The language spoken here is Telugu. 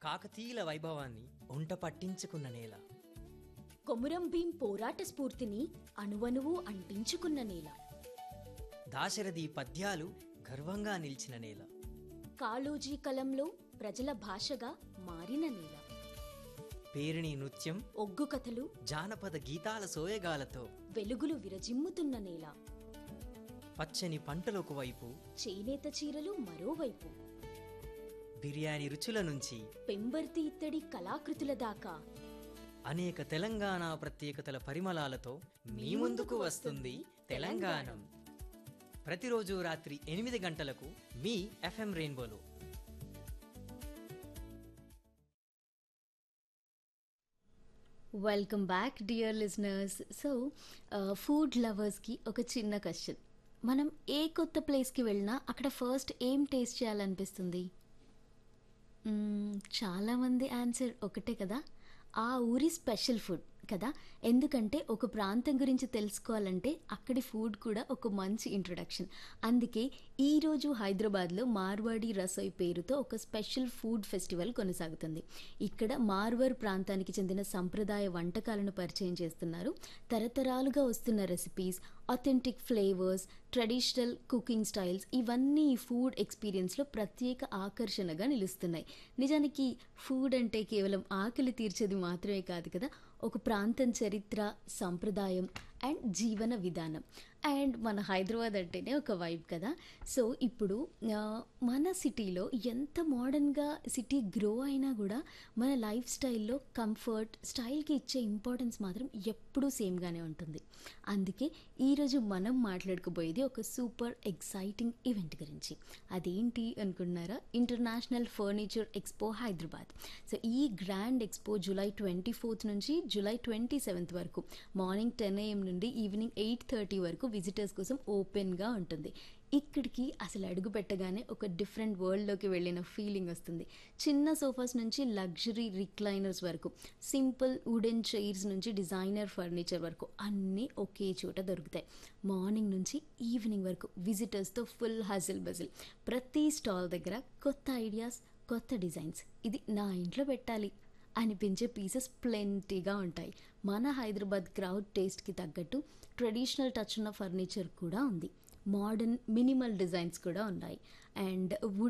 కాకతీయుల వైభవాన్ని ఒంట పట్టించుకున్న నేల కొమురం భీం పోరాట స్ఫూర్తిని అణువణువు అంటించుకున్న నేల దాశరథి పద్యాలు గర్వంగా నిలిచిన నేల కాళోజీ కలంలో ప్రజల భాషగా మారిన నేల పేరిణి నృత్యం ఒగ్గు కథలు జానపద గీతాల సోయగాలతో వెలుగులు విరజిమ్ముతున్న నేల పచ్చని పంటలకు వైపు చేనేత చీరలు మరోవైపు బిర్యానీ రుచుల నుంచి పెంబర్తి ఇత్తడి కళాకృతుల దాకా అనేక తెలంగాణ ప్రత్యేకతల పరిమళాలతో మీ ముందుకు వస్తుంది తెలంగాణం ప్రతిరోజు రాత్రి ఎనిమిది గంటలకు మీ ఎఫ్ఎం రెయిన్బోలో welcome back dear listeners so food లవర్స్కి ఒక చిన్న క్వశ్చన్ మనం ఏ కొత్త ప్లేస్కి వెళ్ళినా అక్కడ ఫస్ట్ ఏం టేస్ట్ చేయాలనిపిస్తుంది మ్మ్, చాలామంది ఆన్సర్ ఒకటే కదా ఆ ఊరి స్పెషల్ ఫుడ్ కదా ఎందుకంటే ఒక ప్రాంతం గురించి తెలుసుకోవాలంటే అక్కడి ఫుడ్ కూడా ఒక మంచి ఇంట్రొడక్షన్ అందుకే ఈరోజు హైదరాబాద్లో మార్వాడి రసోయ్ పేరుతో ఒక స్పెషల్ ఫుడ్ ఫెస్టివల్ కొనసాగుతుంది ఇక్కడ మార్వర్ ప్రాంతానికి చెందిన సంప్రదాయ వంటకాలను పరిచయం చేస్తున్నారు తరతరాలుగా వస్తున్న recipes authentic flavours traditional cooking styles ఇవన్నీ ఈ ఫుడ్ ఎక్స్పీరియన్స్లో ప్రత్యేక ఆకర్షణగా నిలుస్తున్నాయి నిజానికి ఫుడ్ అంటే కేవలం ఆకలి తీర్చేది మాత్రమే కాదు కదా ఒక ప్రాంతం చరిత్ర సంప్రదాయం అండ్ జీవన విధానం అండ్ మన హైదరాబాద్ అంటేనే ఒక వైబ్ కదా సో ఇప్పుడు ఆ, మన సిటీలో ఎంత మోడర్న్గా సిటీ గ్రో అయినా కూడా మన లైఫ్ స్టైల్లో కంఫర్ట్ స్టైల్కి ఇచ్చే ఇంపార్టెన్స్ మాత్రం ఎప్పుడూ సేమ్గానే ఉంటుంది అందుకే ఈరోజు మనం మాట్లాడుకోబోయేది ఒక సూపర్ ఎక్సైటింగ్ ఈవెంట్ గురించి అదేంటి అనుకున్నారా international furniture expo Hyderabad so ఈ grand expo July twenty fourth నుంచి జూలై ట్వంటీ సెవెంత్ వరకు మార్నింగ్ టెన్ ఏఎం నుండి ఈవినింగ్ ఎయిట్ థర్టీ వరకు విజిటర్స్ కోసం ఓపెన్గా ఉంటుంది ఇక్కడికి అసలు అడుగు పెట్టగానే ఒక డిఫరెంట్ వరల్డ్లోకి వెళ్ళిన ఫీలింగ్ వస్తుంది చిన్న సోఫాస్ నుంచి లగ్జరీ రిక్లైనర్స్ వరకు సింపుల్ వుడెన్ చైర్స్ నుంచి డిజైనర్ ఫర్నిచర్ వరకు అన్నీ ఒకే చోట దొరుకుతాయి మార్నింగ్ నుంచి ఈవినింగ్ వరకు విజిటర్స్తో ఫుల్ హజిల్ బజిల్ ప్రతి స్టాల్ దగ్గర కొత్త ఐడియాస్ కొత్త డిజైన్స్ ఇది నా ఇంట్లో పెట్టాలి అనిపించే పీసెస్ ప్లెంటీగా ఉంటాయి మన హైదరాబాద్ క్రౌడ్ టేస్ట్కి తగ్గట్టు ట్రెడిషనల్ టచ్ ఉన్న ఫర్నిచర్ కూడా ఉంది మోడర్న్ మినిమల్ డిజైన్స్ కూడా ఉన్నాయి అండ్ వుడ్